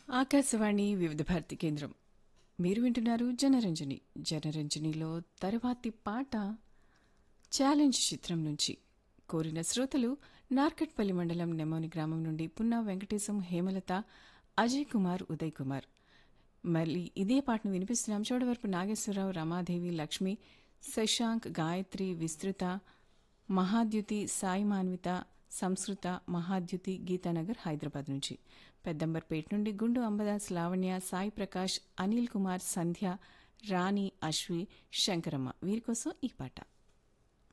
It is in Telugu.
ఆకాశవాణి వివిధ భారతి కేంద్రం మీరు వింటున్నారు జనరంజని జనరంజనిలో తర్వాతి పాట ఛాలెంజ్ చిత్రం నుంచి కోరిన శ్రోతలు నార్కట్పల్లి మండలం నెమోని గ్రామం నుండి పున్నా వెంకటేశం హేమలత అజయ్ కుమార్ ఉదయ్ కుమార్ మళ్ళీ ఇదే పాటను వినిపిస్తున్నాం చోడవరపు నాగేశ్వరరావు రమాదేవి లక్ష్మి శశాంక్ గాయత్రి విస్తృత మహాద్యుతి సాయి మాన్విత సంస్కృత మహాద్యుతి గీతానగర్ హైదరాబాద్ నుంచి పెద్దంబర్పేట నుండి గుండు అంబదాస్ లావణ్య సాయి ప్రకాష్ అనిల్ కుమార్ సంధ్య రాణి అశ్వి శంకరమ్మ వీరి కోసం ఈ పాట